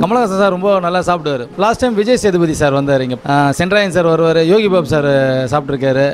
Kamal Haasan sir ரொம்ப நல்லா சாப்பிடுவார் last time Vijay Sethupathi sir வந்தார் இங்கே சென்ட்ராயன் சார் வருவார் யோகி பாபு சார் சாப்பிட்ருக்காரு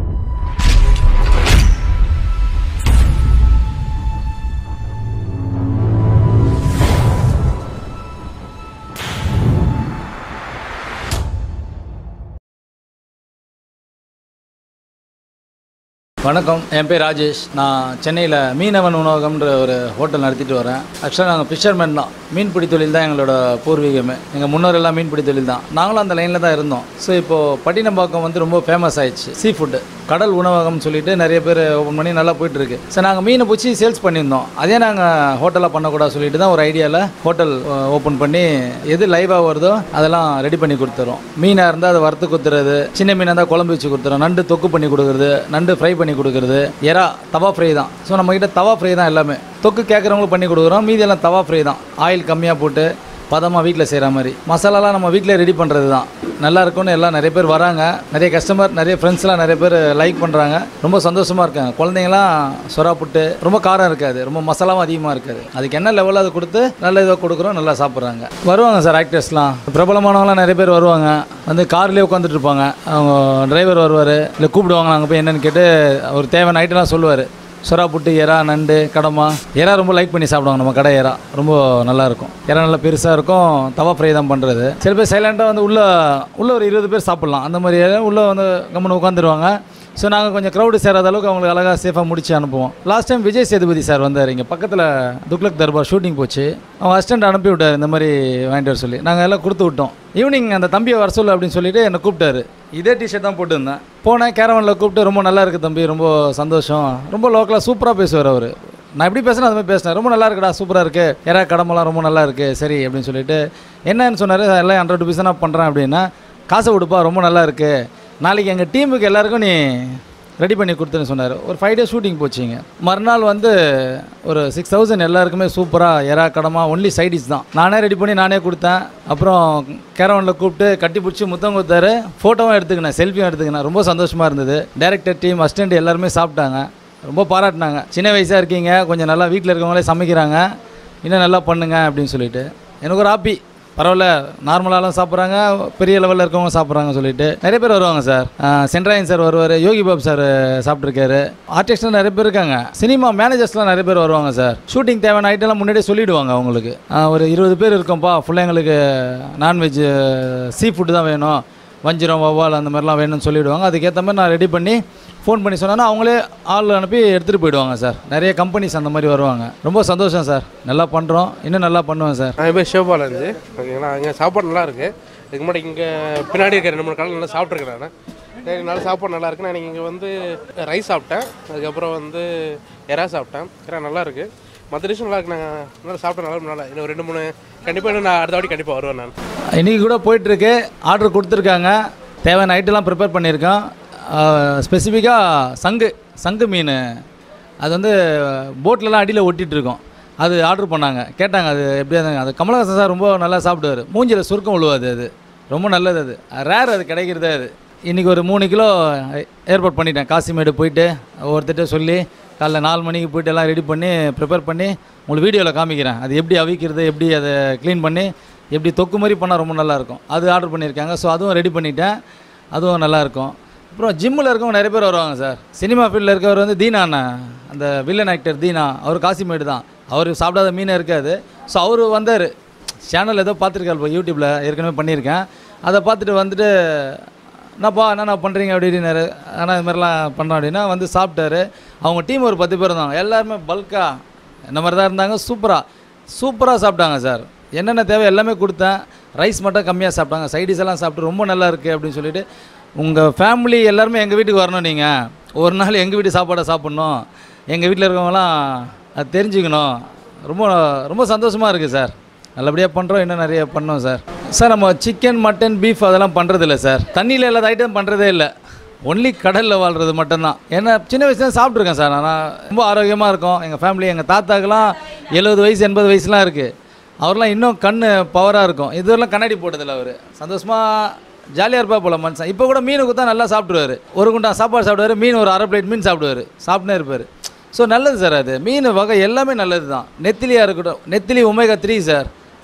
வணக்கம் என் பேர் ராஜேஷ் நான் சென்னையில் மீனவன் உணவகம்ன்ற ஒரு ஹோட்டல் நடத்திட்டு வரேன் ஆக்சுவலாக நாங்கள் ஃபிஷர்மேன் தான் மீன்பிடி தொழில் தான் எங்களோட பூர்வீகமே எங்கள் முன்னோர் எல்லாம் மீன்பிடி தொழில் தான் நாங்களும் அந்த லைனில் தான் இருந்தோம் ஸோ இப்போது பட்டினப்பாக்கம் வந்து ரொம்ப ஃபேமஸ் ஆயிடுச்சு சீ ஃபுட்டு கடல் உணவகம்னு சொல்லிட்டு நிறைய பேர் ஓப்பன் பண்ணி நல்லா போயிட்டு இருக்கு ஸோ நாங்கள் மீனை பிடிச்சி சேல்ஸ் பண்ணியிருந்தோம் அதே நாங்கள் ஹோட்டலாக பண்ணக்கூடாது சொல்லிட்டு தான் ஒரு ஐடியாவில் ஹோட்டல் ஓப்பன் பண்ணி எது லைவாக வருதோ அதெல்லாம் ரெடி பண்ணி கொடுத்துறோம் மீனாக இருந்தால் அதை வறுத்து கொடுத்துறது சின்ன மீனாக இருந்தால் குழம்பு வச்சு கொடுத்துறோம் நண்டு தொக்கு பண்ணி கொடுக்குறது நண்டு ஃப்ரை பண்ணி கொடுக்குறது எறா தவா ஃப்ரை தான் ஸோ நம்மக்கிட்ட தவா ஃப்ரை தான் எல்லாமே தொக்கு கேட்குறவங்களுக்கு பண்ணி கொடுக்குறோம் மீதி எல்லாம் தவா ஃப்ரை தான் ஆயில் கம்மியாக போட்டு பதமாக வீட்டில் செய்கிற மாதிரி மசாலாலாம் நம்ம வீட்டில் ரெடி பண்ணுறது தான் நல்லா இருக்கும்னு எல்லாம் நிறைய பேர் வராங்க நிறைய கஸ்டமர் நிறைய ஃப்ரெண்ட்ஸ்லாம் நிறைய பேர் லைக் பண்ணுறாங்க ரொம்ப சந்தோஷமாக இருக்காங்க குழந்தைங்களாம் சொரா புட்டு ரொம்ப காரம் இருக்காது ரொம்ப மசாலாவும் அதிகமாக இருக்காது அதுக்கு என்ன லெவலில் அதை கொடுத்து நல்ல இதாக கொடுக்குறோம் நல்லா சாப்பிட்றாங்க வருவாங்க சார் ஆக்டர்ஸ்லாம் பிரபலமானவங்களாம் நிறைய பேர் வருவாங்க வந்து கார்லேயே உட்காந்துட்டு இருப்பாங்க அவங்க டிரைவர் வருவார் இல்லை கூப்பிடுவாங்க நாங்கள் போய் என்னன்னு கேட்டு அவர் தேவையான ஐட்டம்லாம் சொல்லுவார் சுறா புட்டு எறா நண்டு கடமா எறா ரொம்ப லைக் பண்ணி சாப்பிடுவாங்க நம்ம கடை எறா ரொம்ப நல்லா இருக்கும் எறா நல்லா பெருசாக இருக்கும் தவா ஃப்ரை தான் பண்ணுறது சில பேர் சைலண்ட்டாக வந்து உள்ள உள்ள ஒரு இருபது பேர் சாப்பிட்லாம் அந்த மாதிரி உள்ள வந்து கம்முன்னு உட்காந்துருவாங்க ஸோ நாங்கள் கொஞ்சம் க்ரௌடு சேராத அளவுக்கு அவங்களுக்கு அழகாக சேஃபாக முடிச்சு அனுப்புவோம் last time Vijay Sethupathi sir வந்தார் இங்கே பக்கத்தில் துக்ளக் தர்பார் ஷூட்டிங் போச்சு அவங்க அசிஸ்டன்ட் அனுப்பி விட்டார் இந்த மாதிரி வாங்கிட்டு வர சொல்லி நாங்கள் எல்லாம் கொடுத்து விட்டோம் ஈவினிங் அந்த தம்பியை வர சொல்லு அப்படின்னு சொல்லிட்டு என்னை கூப்பிட்டாரு இதே டிஷர்ட் தான் போட்டுருந்தேன் போனேன் கேரவனில் கூப்பிட்டு ரொம்ப நல்லா இருக்குது தம்பி ரொம்ப சந்தோஷம் ரொம்ப லோக்கலாக சூப்பராக பேசுவார் அவர் நான் எப்படி பேசுனேன் அது மாதிரி பேசினேன் ரொம்ப நல்லா இருக்குடா சூப்பராக இருக்குது ஏறா கடமெல்லாம் ரொம்ப நல்லா இருக்குது சரி அப்படின்னு சொல்லிட்டு என்னன்னு சொன்னார் எல்லாம் ஹண்ட்ரட் ருபீஸ் தான் நான் பண்ணுறேன் அப்படின்னா காசை கொடுப்பா ரொம்ப நல்லா இருக்குது நாளைக்கு எங்கள் டீமுக்கு எல்லாருக்கும் நீ ரெடி பண்ணி கொடுத்துன்னு சொன்னார் ஒரு ஃபைவ் டேஸ் ஷூட்டிங் போச்சுங்க மறுநாள் வந்து ஒரு சிக்ஸ் தௌசண்ட் எல்லாருக்குமே சூப்பராக எறா கடமா ஒன்லி சைடிஸ் தான் நானே ரெடி பண்ணி நானே கொடுத்தேன் அப்புறம் கேரவனில் கூப்பிட்டு கட்டி பிடிச்சி முத்தம் கொடுத்தாரு ஃபோட்டோவும் எடுத்துக்கினேன் செல்ஃபியும் எடுத்துக்கினேன் ரொம்ப சந்தோஷமாக இருந்தது டேரக்டர் டீம் அசிஸ்டண்ட் எல்லாருமே சாப்பிட்டாங்க ரொம்ப பாராட்டினாங்க சின்ன வயசாக இருக்கீங்க கொஞ்சம் நல்லா வீட்டில் இருக்கவங்களே சமைக்கிறாங்க இன்னும் நல்லா பண்ணுங்க அப்படின்னு சொல்லிட்டு எனக்கு ஒரு ஹாப்பி பரவாயில்ல நார்மலாலாம் சாப்பிட்றாங்க பெரிய லெவலில் இருக்கவங்க சாப்பிட்றாங்க சொல்லிட்டு நிறைய பேர் வருவாங்க சார் சென்ட்ராயன் சார் வருவார் யோகி பாபு சார் சாப்பிட்ருக்காரு ஆர்டிஸ்ட்லாம் நிறைய பேர் இருக்காங்க சினிமா மேனேஜர்ஸ்லாம் நிறைய பேர் வருவாங்க சார் ஷூட்டிங் தேவையான ஐட்டம்லாம் முன்னாடியே சொல்லிவிடுவாங்க அவங்களுக்கு ஆ, ஒரு இருபது பேர் இருக்கோம்ப்பா ஃபுல்லாக எங்களுக்கு நான்வெஜ் சீ ஃபுட்டு தான் வேணும் வஞ்சிரம் வவ்வால் அந்த மாதிரிலாம் வேணும்னு சொல்லிவிடுவாங்க அதுக்கேற்ற மாதிரி நான் ரெடி பண்ணி ஃபோன் பண்ணி சொன்னேன்னா அவங்களே ஆள் அனுப்பி எடுத்துகிட்டு போயிடுவாங்க சார் நிறைய கம்பெனிஸ் அந்த மாதிரி வருவாங்க ரொம்ப சந்தோஷம் சார் நல்லா பண்ணுறோம் இன்னும் நல்லா பண்ணுவேன் சார் நான் பேர் சிவபாலஞ்சு ஓகேங்களா அங்கே சாப்பாடு நல்லா இருக்குது இதுக்கு முன்னாடி இங்கே பின்னாடி இருக்கிற ரெண்டு மூணு காலம் நல்லா சாப்பிட்ருக்கேன் நான் எனக்கு நல்லா சாப்பாடு நல்லா இருக்கு நான் இங்கே வந்து ரைஸ் சாப்பிட்டேன் அதுக்கப்புறம் வந்து எறா சாப்பிட்டேன் எறா நல்லா இருக்குது மற்ற டிஷ் நல்லா இருக்கு நான் நல்லா சாப்பிட்டேன் நல்லா நல்லா இன்னும் ரெண்டு மூணு கண்டிப்பாக இன்னும் நான் அடுத்த வாட்டி கண்டிப்பாக வருவேன் நான் இன்றைக்கி கூட போயிட்டுருக்கு ஆர்டர் கொடுத்துருக்காங்க தேவையான ஐட்டம்லாம் ப்ரிப்பேர் பண்ணியிருக்கோம் ஸ்பெசிஃபிக்காக சங்கு சங்கு மீன் அது வந்து போட்லலாம் அடியில் ஒட்டிகிட்டு இருக்கோம் அது ஆர்டர் பண்ணாங்க கேட்டாங்க அது எப்படி அது அது கமலஹாசன் சார் ரொம்ப நல்லா சாப்பிடுவார் மூஞ்சில் சுருக்கம் விழுவாது அது ரொம்ப நல்லது அது ரேர் அது கிடைக்கிறதே அது இன்றைக்கி ஒரு மூணு கிலோ ஏற்பாடு பண்ணிட்டேன் காசிமேடு போயிட்டு ஒருத்தர்கிட்ட சொல்லி காலைல நாலு மணிக்கு போயிட்டு எல்லாம் ரெடி பண்ணி ப்ரிப்பேர் பண்ணி உங்களுக்கு வீடியோவில் காமிக்கிறேன் அது எப்படி அவிக்கிறது எப்படி அதை க்ளீன் பண்ணி எப்படி தொக்கு மாதிரி பண்ணால் ரொம்ப நல்லாயிருக்கும் அது ஆர்டர் பண்ணியிருக்காங்க ஸோ அதுவும் ரெடி பண்ணிட்டேன் அதுவும் நல்லாயிருக்கும் அப்புறம் ஜிம்மில் இருக்கவங்க நிறைய பேர் வருவாங்க சார் சினிமா ஃபீல்டில் இருக்கவர் வந்து தீனா அண்ணன் அந்த வில்லன் ஆக்டர் தீனா அவர் காசிமேடு தான் அவர் சாப்பிடாத மீனே இருக்காது ஸோ அவர் வந்தார் சேனல் ஏதோ பார்த்துருக்காரு இப்போ யூடியூப்பில் ஏற்கனவே பண்ணியிருக்கேன் அதை பார்த்துட்டு வந்துட்டு என்னப்பா என்னண்ணா பண்ணுறீங்க அப்படின்னாரு ஆனால் இது மாதிரிலாம் பண்ணோம் அப்படின்னா வந்து சாப்பிட்டாரு அவங்க டீம் ஒரு பத்து பேர் இருந்தாங்க எல்லாருமே பல்காக இந்த மாதிரி தான் இருந்தாங்க சூப்பராக சூப்பராக சாப்பிட்டாங்க சார் என்னென்ன தேவை எல்லாமே கொடுத்தேன் ரைஸ் மட்டும் கம்மியாக சாப்பிட்டாங்க சைடிஸ் எல்லாம் சாப்பிட்டு ரொம்ப நல்லா இருக்குது அப்படின்னு சொல்லிட்டு உங்கள் ஃபேமிலி எல்லாருமே எங்கள் வீட்டுக்கு வரணும் நீங்கள் ஒரு நாள் எங்கள் வீட்டு சாப்பாடை சாப்பிட்ணும் எங்கள் வீட்டில் இருக்கவங்களாம் அது தெரிஞ்சுக்கணும் ரொம்ப ரொம்ப சந்தோஷமாக இருக்குது சார் நல்லபடியாக பண்ணுறோம் இன்னும் நிறைய பண்ணோம் சார் சார் நம்ம சிக்கன் மட்டன் பீஃப் அதெல்லாம் பண்ணுறதில்ல சார் தண்ணியில் இல்லாத ஐட்டம் பண்ணுறதே இல்லை ஒன்லி கடலில் வாழ்கிறது மட்டும்தான் ஏன்னா சின்ன வயசுல சாப்பிட்ருக்கேன் சார் ஆனால் ரொம்ப ஆரோக்கியமாக இருக்கும் எங்கள் ஃபேமிலி எங்கள் தாத்தாக்கெல்லாம் எழுபது வயசு எண்பது வயசுலாம் இருக்குது அவர்லாம் இன்னும் கண் பவராக இருக்கும் இதுவரெல்லாம் கண்ணாடி போட்டதில்ல அவர் சந்தோஷமாக ஜாலியாக இருப்பா போல மனுஷன் இப்போ கூட மீன் கொடுத்தா நல்லா சாப்பிடுவார் ஒரு குண்டா சாப்பாடு சாப்பிடுவார் மீன் ஒரு அரை பிளேட் மீன் சாப்பிடுவார் சாப்பிட்டுனே இருப்பார் ஸோ நல்லது சார் அது மீன் வகை எல்லாமே நல்லது தான் நெத்திலியாக இருக்கட்டும் நெத்திலி ஒமேகா த்ரீ சார்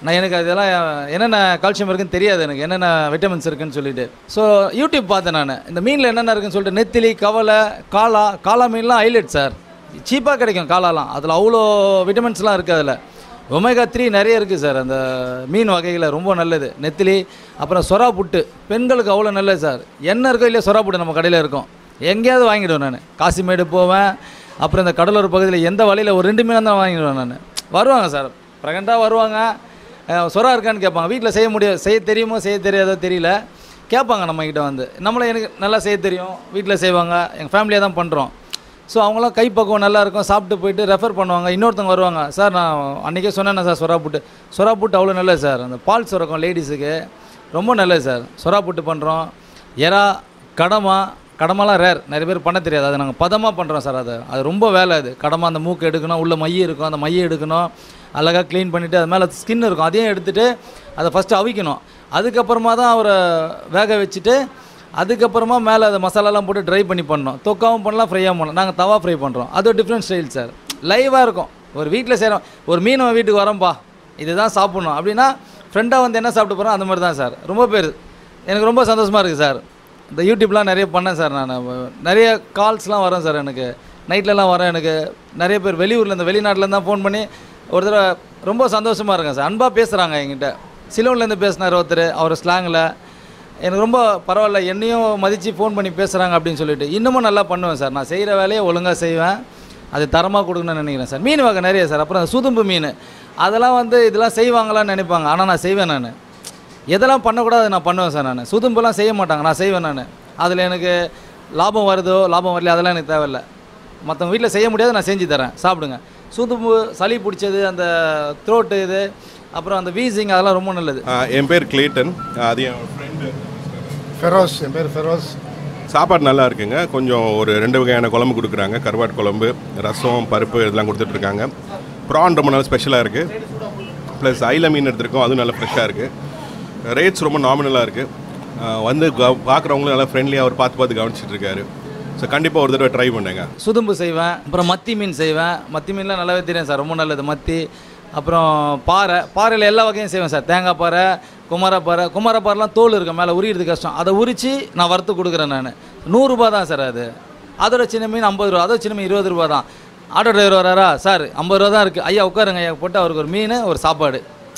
நான் எனக்கு அதெல்லாம் என்னென்ன கால்சியம் இருக்குன்னு தெரியாது எனக்கு என்னென்ன விட்டமின்ஸ் இருக்குன்னு சொல்லிட்டு ஸோ யூடியூப் பார்த்தேன் நான் இந்த மீனில் என்னென்ன இருக்குன்னு சொல்லிட்டு நெத்திலி கவலை காளா காளா மீன்லாம் ஹைலைட் சார் சீப்பாக கிடைக்கும் காளாலாம் அதில் அவ்வளோ விட்டமின்ஸ்லாம் இருக்குது அதில் ஒமேகா த்ரீ நிறைய இருக்குது சார் அந்த மீன் வகைகளில் ரொம்ப நல்லது நெத்திலி அப்புறம் சொரா புட்டு பெண்களுக்கு அவ்வளோ நல்லது சார் என்ன இருக்கோ இல்லையா சொரா புட்டு நம்ம கடையில் இருக்கும் எங்கேயாவது வாங்கிடுவேன் நான் காசிமேடு போவேன் அப்புறம் இந்த கடலூர் பகுதியில் எந்த வழியில் ஒரு ரெண்டு மீன் தான் வாங்கிடுவேன் நான் வருவாங்க சார் ப்ரெகண்ட்டாக வருவாங்க அஹ், சொரா இருக்கான்னு கேட்பாங்க வீட்டில் செய்ய முடியாது செய்ய தெரியுமோ செய்ய தெரியாதோ தெரியல கேட்பாங்க நம்மக்கிட்ட வந்து நம்மளை எனக்கு நல்லா செய்ய தெரியும் வீட்டில் செய்வாங்க எங்கள் ஃபேமிலியாக தான் பண்ணுறோம் ஸோ அவங்களாம் கைப்பக்குவம் நல்லா இருக்கும் சாப்பிட்டு போயிட்டு ரெஃபர் பண்ணுவாங்க இன்னொருத்தவங்க வருவாங்க சார் நான் அன்றைக்கே சொன்னேன் சார் சொரா புட்டு சொரா புட்டு அவ்வளோ நல்லது சார் அந்த பால் சுரக்கும் லேடிஸுக்கு ரொம்ப நல்லது சார் சொரா புட்டு பண்ணுறோம் எறா கடமா கடமாலாம் ரேர் நிறைய பேர் பண்ண தெரியாது அதை நாங்கள் பதமாக பண்ணுறோம் சார் அது அது ரொம்ப வேலை அது கடமா அந்த மூக்கு எடுக்கணும் உள்ள மைய இருக்கும் அந்த மைய எடுக்கணும் அழகாக க்ளீன் பண்ணிவிட்டு அது மேலே ஸ்கின் இருக்கும் அதையும் எடுத்துகிட்டு அதை ஃபஸ்ட்டு அவிக்கணும் அதுக்கப்புறமா தான் அவரை வேக வச்சுட்டு அதுக்கப்புறமா மேலே அதை மசாலாலாம் போட்டு ட்ரை பண்ணி பண்ணோம் தொக்காவும் பண்ணலாம் ஃப்ரையாகவும் பண்ணலாம் நாங்கள் தவா ஃப்ரை பண்ணுறோம் அது ஒரு டிஃப்ரெண்ட் ஸ்டைல் சார் லைவாக இருக்கும் ஒரு வீட்டில் செய்கிறோம் ஒரு மீன் நம்ம வீட்டுக்கு வரோம்ப்பா இதுதான் சாப்பிட்ணும் அப்படின்னா ஃப்ரெண்டாக வந்து என்ன சாப்பிட்டு போகிறோம் அந்த மாதிரி தான் சார் ரொம்ப பேர் எனக்கு ரொம்ப சந்தோஷமாக இருக்குது சார் இந்த யூடியூப்லாம் நிறைய பண்ணேன் சார் நான் நிறைய கால்ஸ்லாம் வரும் சார் எனக்கு நைட்லலாம் வரேன் எனக்கு நிறைய பேர் வெளியூரில் இந்த வெளிநாட்டிலேருந்து தான் ஃபோன் பண்ணி ஒரு தடவை ரொம்ப சந்தோஷமாக இருக்கேன் சார் அன்பாக பேசுகிறாங்க என்கிட்ட சிலோன்லேருந்து பேசினார் ஒருத்தர் அவர் ஸ்லாங்கில் எனக்கு ரொம்ப பரவாயில்ல என்னையும் மதித்து ஃபோன் பண்ணி பேசுகிறாங்க அப்படின்னு சொல்லிட்டு இன்னமும் நல்லா பண்ணுவேன் சார் நான் செய்கிற வேலையை ஒழுங்காக செய்வேன் அது தரமாக கொடுக்கணும்னு நினைக்கிறேன் சார் மீன் வகை நிறைய சார் அப்புறம் சுதும்பு மீன் அதெல்லாம் வந்து இதெல்லாம் செய்வாங்களான்னு நினைப்பாங்க ஆனால் நான் செய்வேன் நான் எதெல்லாம் பண்ணக்கூடாது நான் பண்ணுவேன் சார் நான் சுதும்பெல்லாம் செய்ய மாட்டாங்க நான் செய்வேன் நான் அதில் எனக்கு லாபம் வருதோ லாபம் வரலையோ அதெல்லாம் எனக்கு தேவையில்ல மற்றவங்க வீட்டில் செய்ய முடியாது நான் செஞ்சு தரேன் சாப்பிடுங்க சுதும்பு சளி பிடிச்சது அந்த த்ரோட்டு இது அப்புறம் அந்த வீசிங் அதெல்லாம் ரொம்ப நல்லது ஆஹ் என் பேர் கிளேட்டன் அது என் ஃப்ரெண்டு ஃபெரோஸ் என் பேர் ஃபெரோஸ் சாப்பாடு நல்லா இருக்குங்க கொஞ்சம் ஒரு ரெண்டு வகையான குழம்பு கொடுக்குறாங்க கருவாட்டு குழம்பு ரசம் பருப்பு இதெல்லாம் கொடுத்துட்ருக்காங்க ப்ரான் ரொம்ப நல்லா ஸ்பெஷலாக இருக்குது ப்ளஸ் ஐல மீன் எடுத்திருக்கோம் அதுவும் நல்லா ஃப்ரெஷ்ஷாக இருக்குது ரேட்ஸ் ரொம்ப நாமினலாக இருக்குது வந்து பார்க்குறவங்களும் நல்லா ஃப்ரெண்ட்லியாக அவர் பார்த்து பார்த்து கவனிச்சிட்டு இருக்காரு ஸோ கண்டிப்பாக ஒரு தடவை ட்ரை பண்ணுங்க சுதும்பு செய்வேன் அப்புறம் மத்தி மீன் செய்வேன் மத்தி மீன்லாம் நல்லாவே தெரியும் சார் ரொம்ப நல்லது மத்தி அப்புறம் பாறை பாறையில் எல்லா வகையும் செய்வேன் சார் தேங்காய் பாறை குமார பாறை குமார பாறைலாம் தோல் இருக்கும் மேலே உரியிறது கஷ்டம் அதை உரித்து நான் வறுத்து கொடுக்குறேன் நான் நூறுரூபா தான் சார் அது அதோட சின்ன மீன் ஐம்பது ரூபா அதோட சின்ன மீன் இருபது ரூபா தான் ஆட்டோ டிரைவர் வராரா சார் ஐம்பது ரூபா தான் இருக்குது ஐயா உட்காருங்க ஐயா போட்டு அவருக்கு ஒரு மீன் ஒரு சாப்பாடு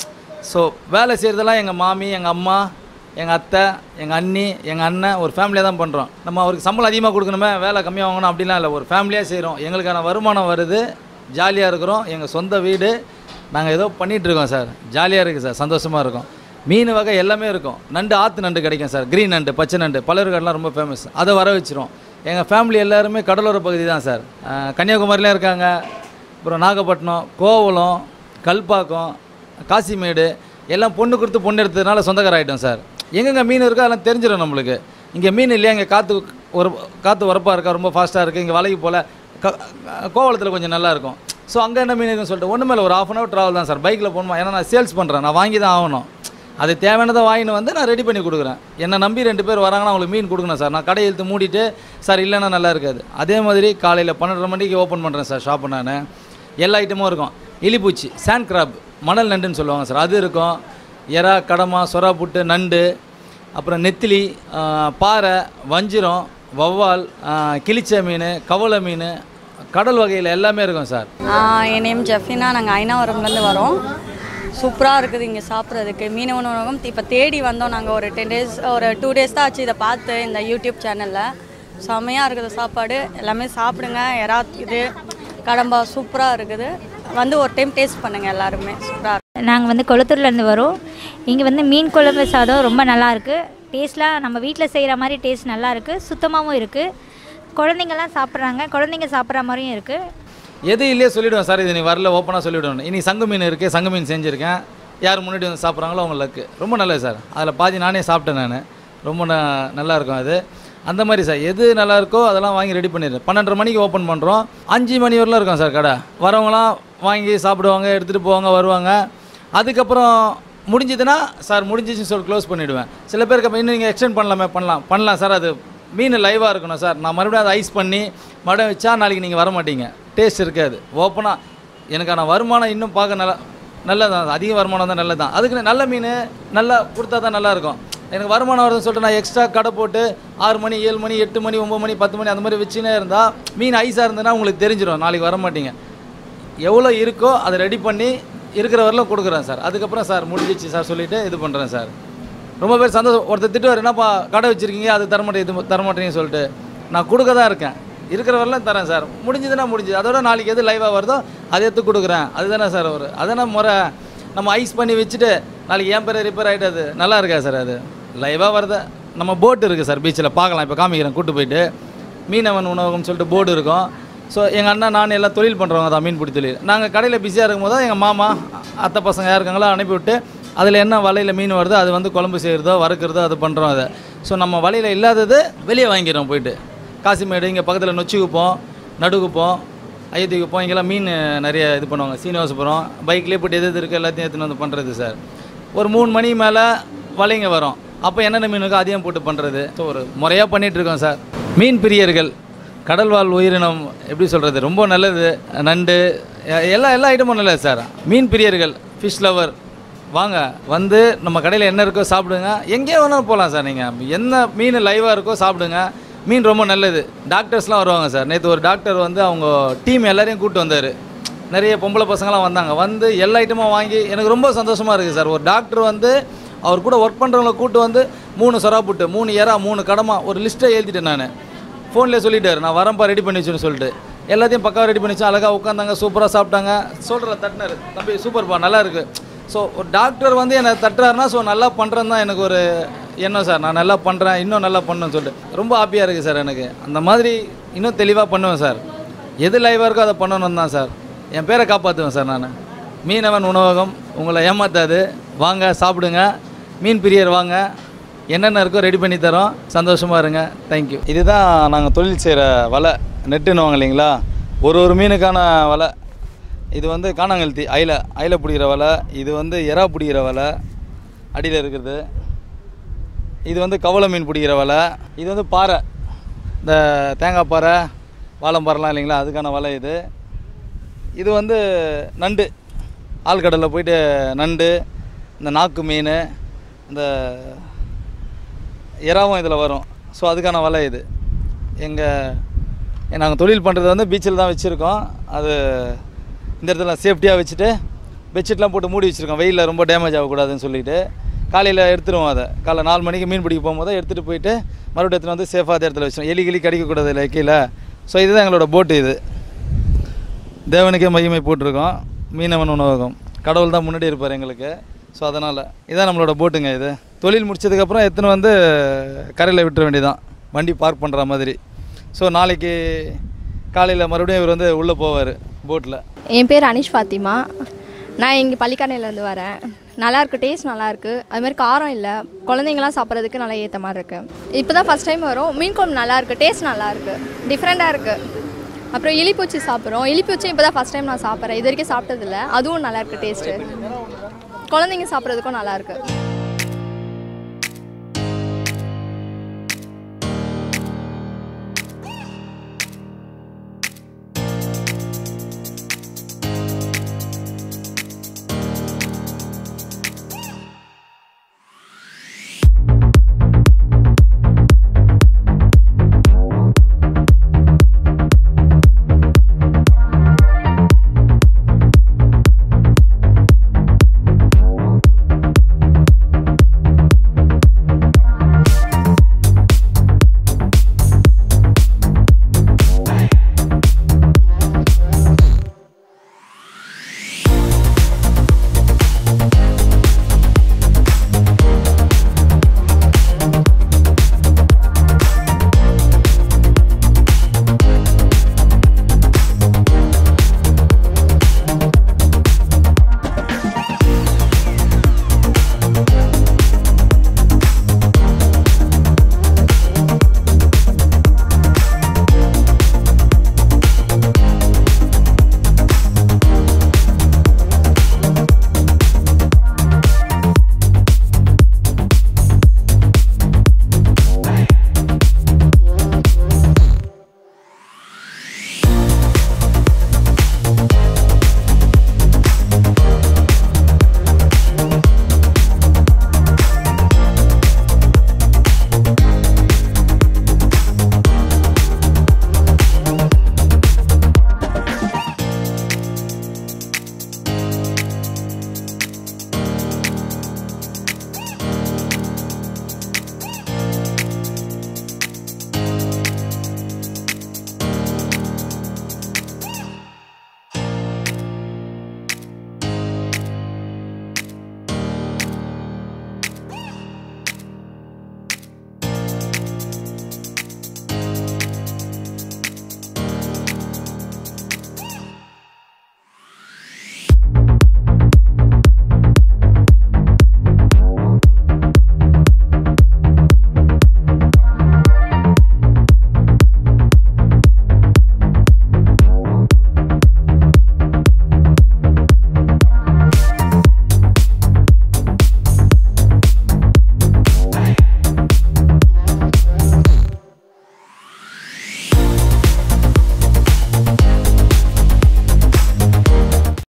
ஸோ வேலை செய்கிறதெல்லாம் எங்கள் மாமி எங்கள் அம்மா எங்கள் அத்தை எங்கள் அண்ணி எங்கள் அண்ணன் ஒரு ஃபேமிலியாக தான் பண்ணுறோம் நம்ம அவருக்கு சம்பளம் அதிகமாக கொடுக்கணுமே வேலை கம்மியாக வாங்கணும் அப்படிலாம் இல்லை ஒரு ஃபேமிலியாக செய்கிறோம் எங்களுக்கான வருமானம் வருது ஜாலியாக இருக்கிறோம் எங்கள் சொந்த வீடு நாங்கள் ஏதோ பண்ணிகிட்டு இருக்கோம் சார் ஜாலியாக இருக்குது சார் சந்தோஷமாக இருக்கும் மீன் வகை எல்லாமே இருக்கும் நண்டு ஆற்று நண்டு கிடைக்கும் சார் க்ரீன் நண்டு பச்சை நண்டு பலருக்கடலாம் ரொம்ப ஃபேமஸ் அதை வர வச்சிரும் எங்கள் ஃபேமிலி எல்லாருமே கடலோர பகுதி தான் சார் அஹ் கன்னியாகுமரியிலும் இருக்காங்க அப்புறம் நாகப்பட்டினம் கோவளம் கல்பாக்கம் காசிமேடு எல்லாம் பொண்ணு கொடுத்து பொண்ணு எடுத்ததுனால சொந்தக்கார ஆகிட்டோம் சார் எங்கெங்கே மீன் இருக்கோ அதெல்லாம் தெரிஞ்சிடும் நம்மளுக்கு இங்கே மீன் இல்லையா இங்கே காற்று ஒரு காற்று உரப்பாக இருக்கா ரொம்ப ஃபாஸ்ட்டாக இருக்குது இங்கே வலைக்கு போல் க கோவளத்தில் கொஞ்சம் நல்லா இருக்கும் ஸோ அங்கே என்ன மீன் இருக்குன்னு சொல்லிட்டு ஒன்றுமே இல்லை ஒரு ஆஃப் அன் ஹவர் ட்ராவல் தான் சார் பைக்கில் போகணுமா ஏன்னா நான் சேல்ஸ் பண்ணுறேன் நான் வாங்கி தான் ஆகணும் அது தேவையானதை வாங்கின்னு வந்து நான் ரெடி பண்ணி கொடுக்குறேன் என்னை நம்பி ரெண்டு பேர் வராங்கன்னா அவங்களுக்கு மீன் கொடுக்கணும் சார் நான் கடையை இழுத்து மூடிட்டு சார் இல்லைன்னா நல்லா இருக்காது அதே மாதிரி காலையில் பன்னெண்டரை மணிக்கு ஓப்பன் பண்ணுறேன் சார் ஷாப்பு நான் எல்லா ஐட்டமும் இருக்கும் இலிப்பூச்சி சாண்ட் கிராப் மணல் நண்டுன்னு சொல்லுவாங்க சார் அது இருக்கும் எறா கடமா சொரா புட்டு நண்டு அப்புறம் நெத்திலி ஆ, பாறை வஞ்சிரம் வவ்வால் ஆ, கிளிச்ச மீன் கவளை மீன் கடல் வகையில் எல்லாமே இருக்கும் சார் ஆஹ் என் நேம் ஜெஃபினா நாங்கள் ஐநாவரம்லேருந்து வரோம் சூப்பராக இருக்குது இங்கே சாப்பிட்றதுக்கு மீனவ உணவகம் இப்போ தேடி வந்தோம் நாங்கள் ஒரு டென் டேஸ் ஒரு டூ டேஸ் தான் ஆச்சு இதை பார்த்து இந்த யூடியூப் சேனலில் செம்மையாக இருக்குது சாப்பாடு எல்லாமே சாப்பிடுங்க எறா இது கடம்பா சூப்பராக இருக்குது வந்து ஒரு டைம் டேஸ்ட் பண்ணுங்கள் எல்லாருமே சூப்பராக நாங்கள் வந்து கொளத்தூர்லேருந்து வரோம் இங்கே வந்து மீன் குழம்பு சாதம் ரொம்ப நல்லா இருக்கு டேஸ்ட்லாம் நம்ம வீட்டில் செய்கிற மாதிரி டேஸ்ட் நல்லா இருக்குது சுத்தமாகவும் இருக்குது குழந்தைங்கள்லாம் சாப்பிட்றாங்க குழந்தைங்க சாப்பிட்ற மாதிரியும் இருக்குது எது இல்லையே சொல்லிவிடுவேன் சார் இது நீ வரல ஓப்பனாக சொல்லிவிடுவேன் இனி சங்கு மீன் இருக்குது சங்கு மீன் செஞ்சுருக்கேன் யார் முன்னாடி வந்து சாப்பிட்றாங்களோ அவங்க லக்கு ரொம்ப நல்லது சார் அதில் பாதி நானே சாப்பிட்டேன் நான் ரொம்ப ந- நல்லா இருக்கும் அது அந்த மாதிரி சார் எது நல்லா இருக்கோ அதெல்லாம் வாங்கி ரெடி பண்ணிடுறேன் பன்னெண்டரை மணிக்கு ஓப்பன் பண்ணுறோம் அஞ்சு மணி வரலாம் இருக்கும் சார் கடை வரவங்களாம் வாங்கி சாப்பிடுவாங்க எடுத்துகிட்டு போவாங்க வருவாங்க அதுக்கப்புறம் முடிஞ்சதுன்னா சார் முடிஞ்சிச்சுன்னு சொல்லி க்ளோஸ் பண்ணிவிடுவேன் சில பேருக்கு அப்போ இன்னும் நீங்கள் எக்ஸ்டெண்ட் பண்ணலாமே பண்ணலாம் பண்ணலாம் சார் அது மீன் லைவாக இருக்கணும் சார் நான் மறுபடியும் அதை ஐஸ் பண்ணி மறுபடியும் வச்சா நாளைக்கு நீங்கள் வர மாட்டீங்க டேஸ்ட் இருக்காது ஓப்பனாக எனக்கான வருமானம் இன்னும் பார்க்க நல்லா நல்லதான் அதிக வருமானம் தான் நல்லது தான் அதுக்கு நல்ல மீன் நல்லா கொடுத்தா தான் நல்லா இருக்கும் எனக்கு வருமானம் வருதுன்னு சொல்லிட்டு நான் எக்ஸ்ட்ரா கடை போட்டு ஆறு மணி ஏழு மணி எட்டு மணி ஒம்பது மணி பத்து மணி அந்த மாதிரி வச்சுனே இருந்தால் மீன் ஐஸாக இருந்ததுன்னா உங்களுக்கு தெரிஞ்சிடும் நாளைக்கு வர மாட்டீங்க எவ்வளோ இருக்கோ அதை ரெடி பண்ணி இருக்கிற வரலும் கொடுக்குறேன் சார் அதுக்கப்புறம் சார் முடிஞ்சிச்சு சார் சொல்லிவிட்டு இது பண்ணுறேன் சார் ரொம்ப பேர் சந்தோஷம் ஒருத்தர் திட்டுவார் என்னப்பா கடை வச்சுருக்கீங்க அது தரமாட்டேன் இது தரமாட்டேங்கன்னு சொல்லிட்டு நான் கொடுக்க தான் இருக்கேன் இருக்கிற வரலாம் தரேன் சார் முடிஞ்சதுன்னா முடிஞ்சுது அதோட நாளைக்கு எது லைவாக வருதோ அதை எடுத்து கொடுக்குறேன் அதுதானே சார் ஒரு அதானே முறை நம்ம ஐஸ் பண்ணி வச்சுட்டு நாளைக்கு என் பேர் ரிப்பேர் ஆகிட்டு அது நல்லா இருக்கா சார் அது லைவாக வருது நம்ம போட்டு இருக்குது சார் பீச்சில் பார்க்கலாம் இப்போ காமிக்கிறேன் கூட்டு போயிட்டு மீனவன் உணவகம்னு சொல்லிட்டு போர்டு இருக்கும் ஸோ எங்கள் அண்ணன் நான் எல்லாம் தொழில் பண்ணுறவங்க தான் மீன்பிடி தொழில் நாங்கள் கடையில் பிஸியாக இருக்கும்போது தான் எங்கள் மாமா அத்தை பசங்க யார் இருக்காங்களோ அனுப்பிவிட்டு அதில் என்ன வலையில் மீன் வருதோ அது வந்து குழம்பு செய்கிறதோ வறுக்கிறதோ அது பண்ணுறோம் அதை ஸோ நம்ம வலையில் இல்லாதது வெளியே வாங்கிக்கிறோம் போயிட்டு காசிமேடு இங்கே பக்கத்தில் நொச்சி குப்போம் நடு குப்போம் அயோத்தி குப்போம் இங்கெல்லாம் மீன் நிறைய இது பண்ணுவாங்க சீனிவாசபுரம் பைக்லேயே போட்டு எது எது இருக்குது எல்லாத்தையும் எடுத்துன்னு வந்து பண்ணுறது சார் ஒரு மூணு மணி மேலே வலைங்க வரும் அப்போ என்னென்ன மீன் இருக்கோ அதையும் போட்டு பண்ணுறது ஸோ ஒரு முறையாக பண்ணிகிட்டு இருக்கோம் சார் மீன் பிரியர்கள் கடல் வாழ் உயிரினம் எப்படி சொல்கிறது ரொம்ப நல்லது நண்டு எ- எல்லா எல்லா ஐட்டமும் நல்லது சார் மீன் பிரியர்கள் ஃபிஷ் லவர் வாங்க வந்து நம்ம கடையில் என்ன இருக்கோ சாப்பிடுங்க எங்கேயோ வேணாலும் போகலாம் சார் நீங்கள் என்ன மீன் லைவாக இருக்கோ சாப்பிடுங்க மீன் ரொம்ப நல்லது டாக்டர்ஸ்லாம் வருவாங்க சார் நேற்று ஒரு டாக்டர் வந்து அவங்க டீம் எல்லாரையும் கூப்பிட்டு வந்தார் நிறைய பொம்பளை பசங்களாம் வந்தாங்க வந்து எல்லா ஐட்டமும் வாங்கி எனக்கு ரொம்ப சந்தோஷமாக இருக்குது சார் ஒரு டாக்டர் வந்து அவர் கூட ஒர்க் பண்ணுறவங்கள கூப்பிட்டு வந்து மூணு சொரா புட்டு மூணு எறா மூணு கடமா ஒரு லிஸ்ட்டை எழுதிட்டேன் நான் ஃபோன்லேயே சொல்லிட்டாரு நான் வரேன்ப்பா ரெடி பண்ணி வச்சுன்னு சொல்லிட்டு எல்லாத்தையும் பக்காவாக ரெடி பண்ணி வச்சு அழகாக உட்காந்தாங்க சூப்பராக சாப்பிட்டாங்க சொல்கிற தட்டினார் தம்பி சூப்பர்ப்பா நல்லா இருக்கு ஸோ ஒரு டாக்டர் வந்து என்னை தட்டுறாருன்னா ஸோ நல்லா பண்ணுறேன்னு தான் எனக்கு ஒரு எண்ணம் சார் நான் நல்லா பண்ணுறேன் இன்னும் நல்லா பண்ணுன்னு சொல்லிட்டு ரொம்ப ஹாப்பியாக இருக்குது சார் எனக்கு அந்த மாதிரி இன்னும் தெளிவாக பண்ணுவேன் சார் எது லைவாக இருக்கோ அதை பண்ணணும் தான் சார் என் பேரை காப்பாற்றுவேன் சார் நான் மீனவன் உணவகம் உங்களை ஏமாத்தாது வாங்க சாப்பிடுங்க மீன் பிரியர் வாங்க என்னென்ன இருக்கோ ரெடி பண்ணி தரோம் சந்தோஷமாக இருங்க தேங்க்யூ இதுதான் நாங்கள் தொழில் செய்கிற வலை நெட்டுன்னுவாங்க இல்லைங்களா ஒரு ஒரு மீனுக்கான வலை இது வந்து காணாங்கழுத்தி அயில அயில பிடிக்கிற வலை இது வந்து எறா பிடிக்கிற வலை அடியில் இருக்கிறது இது வந்து கவள மீன் பிடிக்கிற வலை இது வந்து பாறை இந்த தேங்காய் பாறை வாழம்பாறைலாம் இல்லைங்களா அதுக்கான வலை இது இது வந்து நண்டு ஆழ்கடலில் போயிட்டு நண்டு இந்த நாக்கு மீன் இந்த இறாவும் இதில் வரும் ஸோ அதுக்கான வலை இது எங்கள் நாங்கள் தொழில் பண்ணுறது வந்து பீச்சில் தான் வச்சுருக்கோம் அது இந்த இடத்துல சேஃப்டியாக வச்சுட்டு பெட்ஷீட்லாம் போட்டு மூடி வச்சுருக்கோம் வெயிலில் ரொம்ப டேமேஜ் ஆகக்கூடாதுன்னு சொல்லிட்டு காலையில் எடுத்துருவோம் அதை காலைல நாலு மணிக்கு மீன் பிடிக்க போகும்போது எடுத்துகிட்டு போயிட்டு மறுபடியும் எடுத்துகிட்டு வந்து சேஃபாக அந்த இடத்துல வச்சிடும் எலி கிளி கடிக்கக்கூடாது இல்லை கீழே ஸோ இதுதான் எங்களோட போட்டு இது தேவனுக்கே மகிமை போட்டிருக்கோம் மீனவன் உணவகம் கடவுள் தான் முன்னாடி இருப்பார் எங்களுக்கு ஸோ அதனால் இதான் நம்மளோட போட்டுங்க இது தொழில் முடிச்சதுக்கப்புறம் எத்தனை வந்து கரையில் விட்டுற வேண்டியதான் வண்டி பார்க் பண்ணுற மாதிரி ஸோ நாளைக்கு காலையில் மறுபடியும் இவர் வந்து உள்ளே போவார் போட்டில் என் பேர் அனிஷ் ஃபாத்திமா நான் இங்கே பள்ளிக்கரணையிலேருந்து வரேன் நல்லா இருக்கு டேஸ்ட் நல்லா இருக்கு அது மாதிரி காரம் இல்லை குழந்தைங்களாம் சாப்பிட்றதுக்கு நல்லா ஏற்ற மாதிரி இருக்கு இப்போ தான் ஃபஸ்ட் டைம் வரும் மீன் குழம்பு நல்லா இருக்கு டேஸ்ட் நல்லா இருக்கு டிஃப்ரெண்ட்டாக இருக்கு அப்புறம் இலிப்பூச்சி சாப்பிட்றோம் இலிப்பூச்சி இப்போ தான் ஃபஸ்ட் டைம் நான் சாப்பிட்றேன் இது வரைக்கும் சாப்பிட்டதில்ல அதுவும் நல்லா இருக்கு டேஸ்ட்டு குழந்தைங்க சாப்பிட்றதுக்கும் நல்லா இருக்கு